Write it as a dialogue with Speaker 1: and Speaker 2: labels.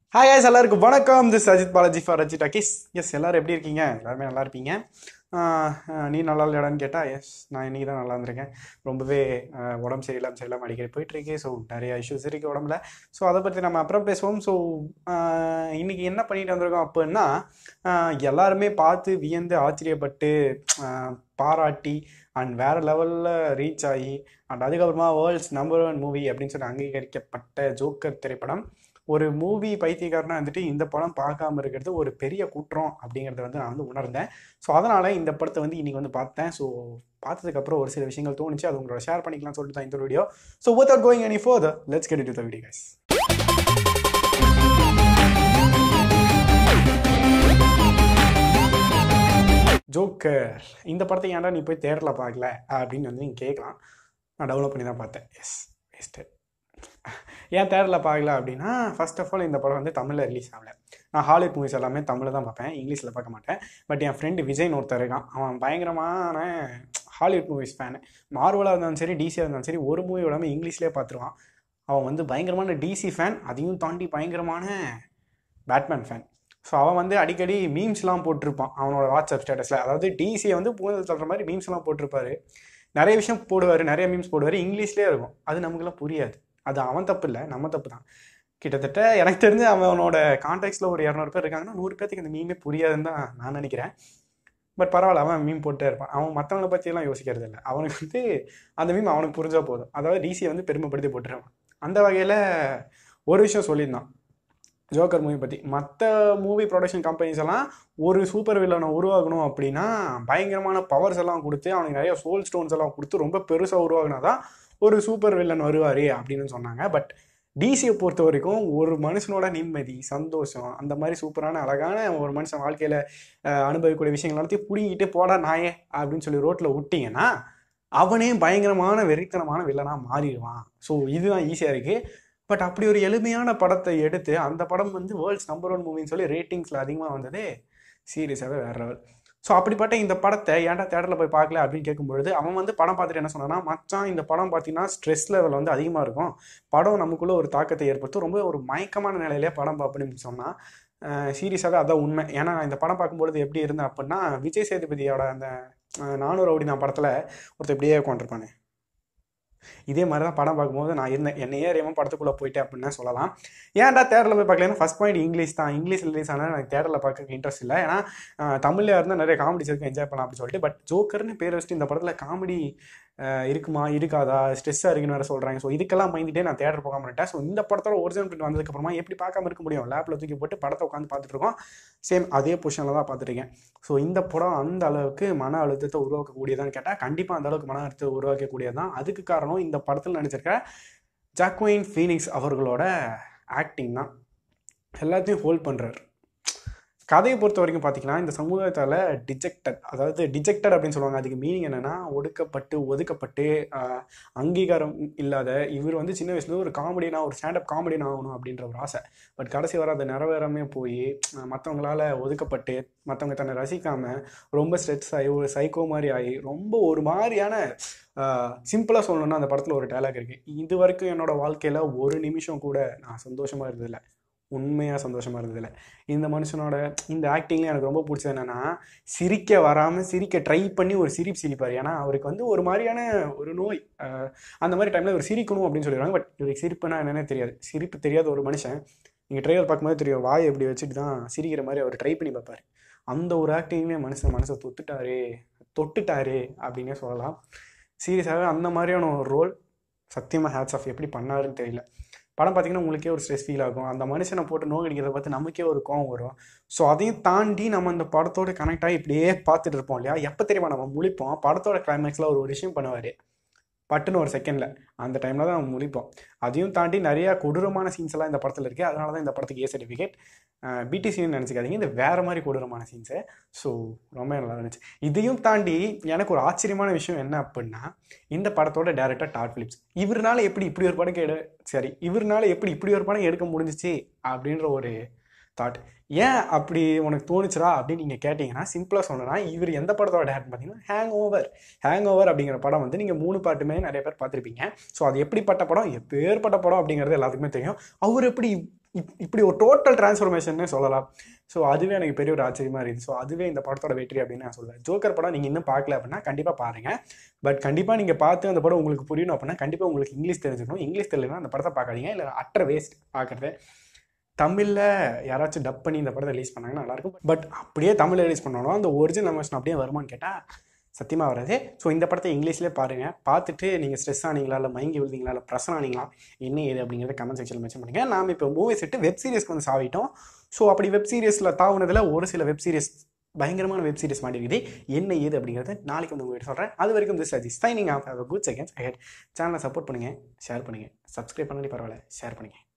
Speaker 1: hi guys எல்லாருக்கும் வணக்கம் this Ajith Balaji for Ajith அகிஸ் எஸ் எல்லாரும் எப்படி இருக்கீங்க எல்லாருமே நல்லா இருப்பீங்க ஆஹ் ஆஹ் நீ நல்லா இல்லையாடான்னு கேட்டால் எஸ் நான் இன்னைக்கு தான் நல்லா இருந்திருக்கேன் ரொம்பவே ஆஹ் உடம்பு சரியில்லாம சரியில்லாம அடிக்கடி போயிட்டுருக்கு ஸோ நிறைய இஷ்யூஸ் இருக்குது உடம்புல ஸோ அதை பற்றி நம்ம அப்புறம் பேசுவோம் ஸோ இன்னைக்கு என்ன பண்ணிட்டு வந்திருக்கோம் அப்படின்னா ஆஹ் எல்லாருமே பார்த்து வியந்து ஆச்சரியப்பட்டு ஆஹ் பாராட்டி அண்ட் வேற லெவலில் ரீச் ஆகி அண்ட் அதுக்கப்புறமா வேர்ல்ட்ஸ் நம்பர் ஒன் மூவி அப்படின்னு சொல்லி அங்கீகரிக்கப்பட்ட ஜோக்கர் திரைப்படம் ஒரு மூவி பைத்தியக்காரனா வந்துட்டு இந்த படம் பார்க்காம இருக்கிறது ஒரு பெரிய குற்றம் அப்படிங்கிறத வந்து நான் வந்து உணர்ந்தேன் ஸோ அதனால் இந்த படத்தை வந்து இன்னைக்கு வந்து பார்த்தேன் ஸோ பார்த்ததுக்கப்புறம் ஒரு சில விஷயங்கள் தோணுச்சு அது உங்களோட ஷேர் பண்ணிக்கலாம்னு சொல்லிட்டு தான் இந்த video so without going any further let's get into the video guys Joker இந்த படத்தை ஏன்டா நீ போய் தேட்டரில் பார்க்கல அப்படின்னு வந்து நீங்கள் கேட்கலாம் நான் டவுன்லோட் பண்ணி தான் பார்த்தேன் எஸ் வேஸ்டட் ஏன் தேட்டரில் பார்க்கல அப்படின்னா ஃபர்ஸ்ட் ஆஃப் ஆல் இந்த படம் வந்து தமிழில் ரிலீஸ் ஆகல நான் ஹாலிவுட் மூவிஸ் எல்லாமே தமிழில் தான் பார்ப்பேன் இங்கிலீஷில் பார்க்க மாட்டேன் பட் என் ஃப்ரெண்டு விஜய்னு ஒருத்தர் இருக்கான் அவன் பயங்கரமான ஹாலிவுட் மூவிஸ் ஃபேனு மார்வலாக இருந்தாலும் சரி டிசியாக இருந்தாலும் சரி ஒரு மூவி விடாமல் இங்கிலீஷ்லேயே பார்த்துருவான் அவன் வந்து பயங்கரமான டிசி ஃபேன் அதையும் தாண்டி பயங்கரமான பேட்மேன் ஃபேன் ஸோ அவன் வந்து அடிக்கடி மீம்ஸ்லாம் போட்டிருப்பான் அவனோட வாட்ஸ்அப் ஸ்டேட்டஸில் அதாவது டிசியை வந்து பூந்தல் தள்ளுற மாதிரி மீம்ஸ்லாம் போட்டிருப்பாரு நிறைய விஷயம் போடுவார் நிறைய மீம்ஸ் போடுவார் இங்கிலீஷ்லேயே இருக்கும் அது நமக்குலாம் புரியாது அது அவன் தப்பு இல்லை நம்ம தப்பு தான் கிட்டத்தட்ட எனக்கு தெரிஞ்சு அவனோட கான்டாக்ட்ஸில் ஒரு இரநூறு பேர் இருக்காங்கன்னா நூறு பேர்த்துக்கு இந்த மீமே புரியாதுன்னு தான் நான் நினைக்கிறேன் பட் பரவாயில்ல அவன் மீம் போட்டே இருப்பான் அவன் மற்றவங்களை பற்றியெல்லாம் யோசிக்கிறது இல்லை அவனுக்கு வந்து அந்த மீம் அவனுக்கு புரிஞ்சா போதும் அதாவது டிசியை வந்து பெருமைப்படுத்தி போட்டுருவான் அந்த வகையில் ஒரு விஷயம் சொல்லியிருந்தான் ஜோக்கர் மூவி பற்றி மற்ற மூவி ப்ரொடக்ஷன் கம்பெனிஸ் எல்லாம் ஒரு சூப்பர் வில்லனை உருவாக்கணும் அப்படின்னா பயங்கரமான பவர்ஸ் எல்லாம் கொடுத்து அவனுக்கு நிறைய சோல் ஸ்டோன்ஸ் எல்லாம் கொடுத்து ரொம்ப பெருசாக உருவாகினா தான் ஒரு சூப்பர் வில்லன் வருவார் அப்படின்னு சொன்னாங்க பட் டிசியை பொறுத்த வரைக்கும் ஒரு மனுஷனோட நிம்மதி சந்தோஷம் அந்த மாதிரி சூப்பரான அழகான ஒரு மனுஷன் வாழ்க்கையில் அனுபவிக்கக்கூடிய விஷயங்கள் எல்லாத்தையும் பிடிங்கிட்டு போடா நாயே அப்படின்னு சொல்லி ரோட்டில் விட்டிங்கன்னா அவனே பயங்கரமான வெறித்தனமான வில்லனாக மாறிடுவான் ஸோ இதுதான் ஈஸியாக இருக்குது பட் அப்படி ஒரு எளிமையான படத்தை எடுத்து அந்த படம் வந்து வேர்ல்ட்ஸ் நம்பர் ஒன் மூவின்னு சொல்லி ரேட்டிங்ஸில் அதிகமாக வந்ததே சீரியஸாகவே வேற லெவல் ஸோ அப்படிப்பட்ட இந்த படத்தை ஏன்டா தேட்டரில் போய் பார்க்கல அப்படின்னு கேட்கும்பொழுது அவன் வந்து படம் பார்த்துட்டு என்ன சொன்னான்னா மச்சான் இந்த படம் பார்த்தீங்கன்னா ஸ்ட்ரெஸ் லெவல் வந்து அதிகமாக இருக்கும் படம் நமக்குள்ள ஒரு தாக்கத்தை ஏற்படுத்தும் ரொம்ப ஒரு மயக்கமான நிலையிலே படம் பார்ப்பேன்னு சொன்னால் சீரியஸாகவே அதான் உண்மை ஏன்னா நான் இந்த படம் பார்க்கும்பொழுது எப்படி இருந்தேன் அப்படின்னா விஜய் சேதுபதியோட அந்த நானூறு ரவுடி நான் படத்தில் ஒருத்தர் இப்படியே உட்காந்துருப்பானே இதே மாதிரி தான் படம் பார்க்கும்போது நான் இருந்தேன் என்னையே அறியாமல் படத்துக்குள்ளே போயிட்டேன் அப்படின்னு சொல்லலாம் ஏன்டா தேட்டரில் போய் பார்க்கலன்னா ஃபஸ்ட் பாயிண்ட் இங்கிலீஷ் தான் இங்கிலீஷ் ரிலீஸ் ஆனால் எனக்கு தேட்டரில் பார்க்க இன்ட்ரெஸ்ட் இல்லை ஏன்னா தமிழில் இருந்தால் நிறைய காமெடிஸ் இருக்கும் என்ஜாய் பண்ணலாம் அப்படின்னு சொல்லிட்டு பட் ஜோக்கர்னு பேர் வச்சுட்டு இந்த படத்தில் காமெடி இருக்குமா இருக்காதா ஸ்ட்ரெஸ்ஸாக இருக்குன்னு வேறு சொல்கிறாங்க ஸோ இதுக்கெல்லாம் மைண்டிட்டே நான் தேட்டர் போகாம மாட்டேன் ஸோ இந்த படத்தோட ஒரிஜினல் பிரிண்ட் வந்ததுக்கப்புறமா எப்படி பார்க்காம இருக்க முடியும் லேப்பில் தூக்கி போட்டு படத்தை உட்காந்து பார்த்துட்டு இருக்கோம் சேம் அதே பொசிஷனில் தான் பார்த்துருக்கேன் ஸோ இந்த படம் அந்த அளவுக்கு மன அழுத்தத்தை உருவாக்கக்கூடியதான்னு கேட்டால் கண்டிப்பாக அந்த அளவுக்கு மன அழுத்தத்தை உருவாக்கக்கூடியது தான் அதுக்கு காரணம் இந்த படத்தில் நினச்சிருக்க ஜாக்வைன் ஃபீனிக்ஸ் அவர்களோட ஆக்டிங் தான் எல்லாத்தையும் ஹோல்ட் பண்ணுறாரு கதையை பொறுத்த வரைக்கும் பார்த்தீங்கன்னா இந்த சமுதாயத்தால் டிஜெக்டட் அதாவது டிஜெக்டட் அப்படின்னு சொல்லுவாங்க அதுக்கு மீனிங் என்னென்னா ஒடுக்கப்பட்டு ஒதுக்கப்பட்டு அங்கீகாரம் இல்லாத இவர் வந்து சின்ன வயசுல ஒரு காமெடினா ஒரு ஸ்டாண்டப் காமெடினா ஆகணும் அப்படின்ற ஒரு ஆசை பட் கடைசி வர அதை நிறைவேறாமே போய் மற்றவங்களால ஒதுக்கப்பட்டு மற்றவங்க தன்னை ரசிக்காமல் ரொம்ப ஸ்ட்ரெஸ் ஆகி ஒரு சைக்கோ மாதிரி ஆகி ரொம்ப ஒரு மாதிரியான சிம்பிளாக சொல்லணும்னா அந்த படத்தில் ஒரு டைலாக் இருக்குது இது வரைக்கும் என்னோட வாழ்க்கையில் ஒரு நிமிஷம் கூட நான் சந்தோஷமாக இருந்ததில்லை உண்மையாக சந்தோஷமாக இருந்ததில்ல இந்த மனுஷனோட இந்த ஆக்டிங்கில் எனக்கு ரொம்ப பிடிச்சது என்னென்னா சிரிக்க வராமல் சிரிக்க ட்ரை பண்ணி ஒரு சிரிப்பு சிரிப்பார் ஏன்னா அவருக்கு வந்து ஒரு மாதிரியான ஒரு நோய் அந்த மாதிரி டைமில் இவர் சிரிக்கணும் அப்படின்னு சொல்லிடுவாங்க பட் இவருக்கு சிரிப்புனா என்னன்னே தெரியாது சிரிப்பு தெரியாத ஒரு மனுஷன் நீங்கள் ட்ரைவர் பார்க்கும்போது தெரியும் வாய் எப்படி வச்சுட்டு தான் சிரிக்கிற மாதிரி அவர் ட்ரை பண்ணி பார்ப்பார் அந்த ஒரு ஆக்டிங்லேயே மனுஷன் மனசை தொட்டுட்டாரு தொட்டுட்டாரு அப்படின்னே சொல்லலாம் சீரியஸாகவே அந்த மாதிரியான ஒரு ரோல் சத்தியமாக ஹேட்ஸ் ஆஃப் எப்படி பண்ணாருன்னு தெரியல படம் பார்த்தீங்கன்னா உங்களுக்கே ஒரு ஸ்ட்ரெஸ் ஃபீல் ஆகும் அந்த மனுஷனை போட்டு நோக்கடிக்கிறத பார்த்து நமக்கே ஒரு கோவம் வரும் ஸோ அதையும் தாண்டி நம்ம அந்த படத்தோட கனெக்ட் ஆகி இப்படியே பார்த்துட்டு இருப்போம் இல்லையா எப்போ தெரியுமா நம்ம முழிப்போம் படத்தோட கிளைமேக்ஸில் ஒரு ஒரு விஷயம் பண்ணுவார் பட்டுன்னு ஒரு செகண்டில் அந்த டைமில் தான் நம்ம முழிப்போம் அதையும் தாண்டி நிறையா கொடூரமான சீன்ஸ் எல்லாம் இந்த படத்தில் இருக்குது அதனால தான் இந்த படத்துக்கு ஏ சர்டிஃபிகேட் பிடிசின்னு நினச்சிக்காதீங்க இந்த வேறு மாதிரி கொடூரமான சீன்ஸு ஸோ ரொம்ப நல்லா இருந்துச்சு இதையும் தாண்டி எனக்கு ஒரு ஆச்சரியமான விஷயம் என்ன அப்படின்னா இந்த படத்தோட டேரக்டர் டாட் ஃபிலிப்ஸ் இவருனால எப்படி இப்படி ஒரு படம் எடு சரி இவருனால எப்படி இப்படி ஒரு படம் எடுக்க முடிஞ்சிச்சு அப்படின்ற ஒரு தாட் ஏன் அப்படி உனக்கு தோணுச்சுரா அப்படின்னு நீங்கள் கேட்டிங்கன்னா சிம்பிளாக சொன்னா இவர் எந்த படத்தோட டேரக்ட் பார்த்தீங்கன்னா ஹேங் ஓவர் ஹேங் ஓவர் அப்படிங்கிற படம் வந்து நீங்கள் மூணு பாட்டுமே நிறைய பேர் பார்த்துருப்பீங்க ஸோ அது எப்படிப்பட்ட படம் எப்பேற்பட்ட படம் அப்படிங்கிறது எல்லாத்துக்குமே தெரியும் அவர் எப்படி இப்- இப்படி ஒரு டோட்டல் டிரான்ஸ்ஃபர்மேஷன்னே சொல்லலாம் ஸோ அதுவே எனக்கு பெரிய ஒரு ஆச்சரியமா இருக்குது ஸோ அதுவே இந்த படத்தோட வெற்றி அப்படின்னு நான் சொல்லுவேன் ஜோக்கர் படம் நீங்கள் இன்னும் பார்க்கல அப்படின்னா கண்டிப்பாக பாருங்க பட் கண்டிப்பாக நீங்கள் பார்த்து அந்த படம் உங்களுக்கு புரியணும் அப்படின்னா கண்டிப்பாக உங்களுக்கு இங்கிலீஷ் தெரிஞ்சுக்கணும் இங்கிலீஷ் தெரியலனா அந்த படத்தை பார்க்காதீங்க இல்லை அட்டர் வேஸ்ட் பார்க்குறது தமிழில் யாராச்சும் டப் பண்ணி இந்த படத்தை ரிலீஸ் பண்ணாங்கன்னா நல்லாயிருக்கும் பட் அப்படியே தமிழில் ரிலீஸ் பண்ணாலும் அந்த ஒரிஜினல் வெர்ஷன் அப்படியே வருமான்னு கேட்டால் சத்தியமாக வராது ஸோ இந்த படத்தை இங்கிலீஷ்லேயே பாருங்கள் பார்த்துட்டு நீங்கள் ஸ்ட்ரெஸ் ஆனீங்களா இல்லை மயங்கி விழுந்தீங்களா இல்லை பிரசன் ஆனீங்களா என்ன ஏது அப்படிங்கிறத கமெண்ட் செக்ஷனில் மென்ஷன் பண்ணுங்க நாம் இப்போ மூவிஸ் விட்டு வெப் சீரிஸ்க்கு வந்து சாவிட்டோம் ஸோ அப்படி வெப் சீரிஸில் தாவுனதில் ஒரு சில வெப் சீரிஸ் பயங்கரமான வெப் சீரிஸ் மாட்டிருக்குது என்ன ஏது அப்படிங்கிறத நாளைக்கு வந்து உங்கள்கிட்ட சொல்கிறேன் அது வரைக்கும் this Aji signing off have good seconds ahead சேனலை சப்போர்ட் பண்ணுங்கள் ஷேர் பண்ணுங்கள் சப்ஸ்கிரைப் பண்ணி பரவாயில்ல ஷேர் பண்ணுங்கள்